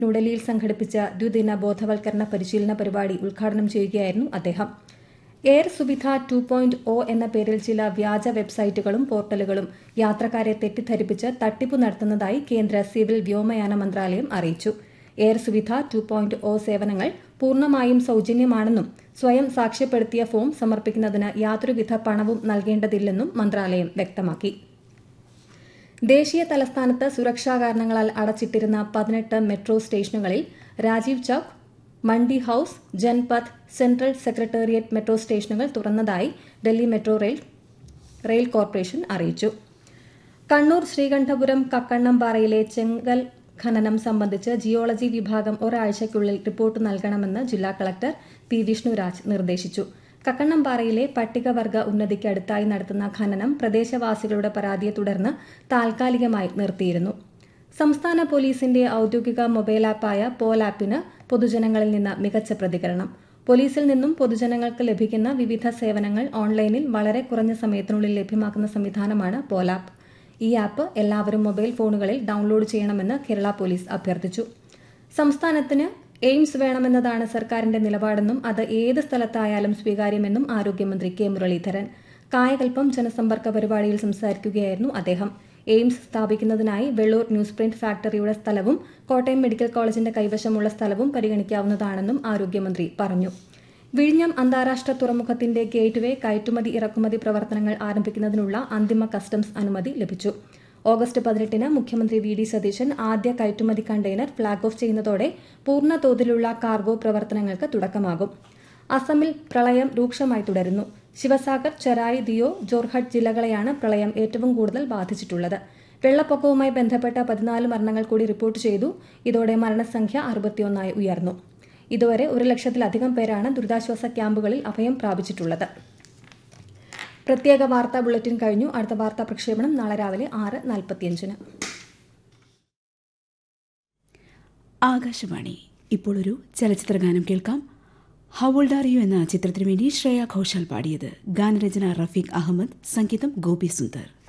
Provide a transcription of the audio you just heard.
ന്യൂഡൽഹിയിൽ സംഘടിപ്പിച്ച ദ്വിദിന ബോധവൽക്കരണ പരിശീലന പരിപാടി ഉദ്ഘാടനം ചെയ്യുകയായിരുന്നു അദ്ദേഹം air Suvidha two point O എന്ന പേരിൽ ചില വ്യാജ വെബ്സൈറ്റുകളും പോർട്ടലുകളും യാത്രക്കാരെ തെറ്റിദ്ധരിപ്പിച്ച് തട്ടിപ്പ് നടത്തുന്നതായി കേന്ദ്ര സിവിൽ വ്യോമയാന മന്ത്രാലയം അറിയിച്ചു air Suvidha two point O സേവനങ്ങൾ പൂർണ്ണമായും സൌജന്യമാണെന്നും സ്വയം സാക്ഷ്യപ്പെടുത്തിയ ഫോം സമർപ്പിക്കുന്നതിന് യാതൊരുവിധ പണവും നൽകേണ്ടതില്ലെന്നും മന്ത്രാലയം വ്യക്തമാക്കി ദേശീയ തലസ്ഥാനത്ത് സുരക്ഷാ കാരണങ്ങളാൽ അടച്ചിട്ടിരുന്ന പതിനെട്ട് മെട്രോ സ്റ്റേഷനുകളിൽ Rajiv Chowk Mandi house Janpath central secretariat metro സ്റ്റേഷനുകൾ തുറന്നതായി Delhi metro rail rail corporation അറിയിച്ചു കണ്ണൂർ ശ്രീകണ്ഠപുരം കക്കണ്ണംപാറയിലെ ചെങ്കൽ ഖനനം സംബന്ധിച്ച് ജിയോളജി വിഭാഗം ഒരാഴ്ചയ്ക്കുള്ളിൽ റിപ്പോർട്ട് നൽകണമെന്ന് ജില്ലാ കളക്ടർ പി വിഷ്ണുരാജ് നിർദ്ദേശിച്ചു കക്കണ്ണംപാറയിലെ പട്ടികവർഗ ഉന്നതിക്ക് അടുത്തായി നടത്തുന്ന ഖനനം പ്രദേശവാസികളുടെ പരാതിയെ തുടർന്ന് താൽക്കാലികമായി നിർത്തിയിരുന്നു സംസ്ഥാന പോലീസിന്റെ ഔദ്യോഗിക മൊബൈൽ ആപ്പായ പോൽ ആപ്പിന് പൊതുജനങ്ങളിൽ നിന്ന് മികച്ച പ്രതികരണം പോലീസിൽ നിന്നും പൊതുജനങ്ങൾക്ക് ലഭിക്കുന്ന വിവിധ സേവനങ്ങൾ ഓൺലൈനിൽ വളരെ കുറഞ്ഞ സമയത്തിനുള്ളിൽ ലഭ്യമാക്കുന്ന സംവിധാനമാണ് പോൽ ആപ്പ് ഈ ആപ്പ് എല്ലാവരും മൊബൈൽ ഫോണുകളിൽ ഡൌൺലോഡ് ചെയ്യണമെന്ന് കേരള പോലീസ് അഭ്യർത്ഥിച്ചു സംസ്ഥാനത്തിന് എയിംസ് വേണമെന്നതാണ് സർക്കാരിന്റെ നിലപാടെന്നും അത് ഏത് സ്ഥലത്തായാലും സ്വീകാര്യമെന്നും ആരോഗ്യമന്ത്രി കെ മുരളീധരൻ കായകൽപ്പം ജനസമ്പർക്ക പരിപാടിയിൽ സംസാരിക്കുകയായിരുന്നു അദ്ദേഹം എയിംസ് സ്ഥാപിക്കുന്നതിനായി വെള്ളൂർ ന്യൂസ് പ്രിന്റ് ഫാക്ടറിയുടെ സ്ഥലവും കോട്ടയം മെഡിക്കൽ കോളേജിന്റെ കൈവശമുള്ള സ്ഥലവും പരിഗണിക്കാവുന്നതാണെന്നും ആരോഗ്യമന്ത്രി പറഞ്ഞു വിഴിഞ്ഞം അന്താരാഷ്ട്ര തുറമുഖത്തിന്റെ ഗേറ്റ്വേ കയറ്റുമതി ഇറക്കുമതി പ്രവർത്തനങ്ങൾ ആരംഭിക്കുന്നതിനുള്ള അന്തിമ കസ്റ്റംസ് അനുമതി ലഭിച്ചു ഓഗസ്റ്റ് പതിനെട്ടിന് മുഖ്യമന്ത്രി വി ഡി സതീശൻ ആദ്യ കയറ്റുമതി കണ്ടെയ്നർ ഫ്ളാഗ് ഓഫ് ചെയ്യുന്നതോടെ പൂർണ്ണ തോതിലുള്ള കാർഗോ പ്രവർത്തനങ്ങൾക്ക് തുടക്കമാകും അസമിൽ പ്രളയം രൂക്ഷമായി തുടരുന്നു ശിവസാഗർ ചെറായി ദിയോ ജോർഹട്ട് ജില്ലകളെയാണ് പ്രളയം ഏറ്റവും കൂടുതൽ ബാധിച്ചിട്ടുള്ളത് വെള്ളപ്പൊക്കവുമായി ബന്ധപ്പെട്ട പതിനാല് മരണങ്ങൾ കൂടി റിപ്പോർട്ട് ചെയ്തു ഇതോടെ മരണസംഖ്യ അറുപത്തിയൊന്നായി ഉയർന്നു ഇതുവരെ ഒരു ലക്ഷത്തിലധികം പേരാണ് ദുരിതാശ്വാസ ക്യാമ്പുകളിൽ അഭയം പ്രാപിച്ചിട്ടുള്ളത് പ്രത്യേക വാർത്താ ബുള്ളറ്റിൻ കഴിഞ്ഞു അടുത്ത വാർത്താ പ്രക്ഷേപണം നാളെ രാവിലെ ആറ് നാൽപ്പത്തിയഞ്ചിന് ആകാശവാണി ഇപ്പോൾ ഒരു ചലച്ചിത്ര ഗാനം കേൾക്കാം ഹൗൾഡ് ആർ യു എന്ന ചിത്രത്തിനു വേണ്ടി ശ്രേയ ഘോഷാൽ പാടിയത് ഗാനരചന റഫീഖ് അഹമ്മദ് സംഗീതം ഗോപി സുന്ദർ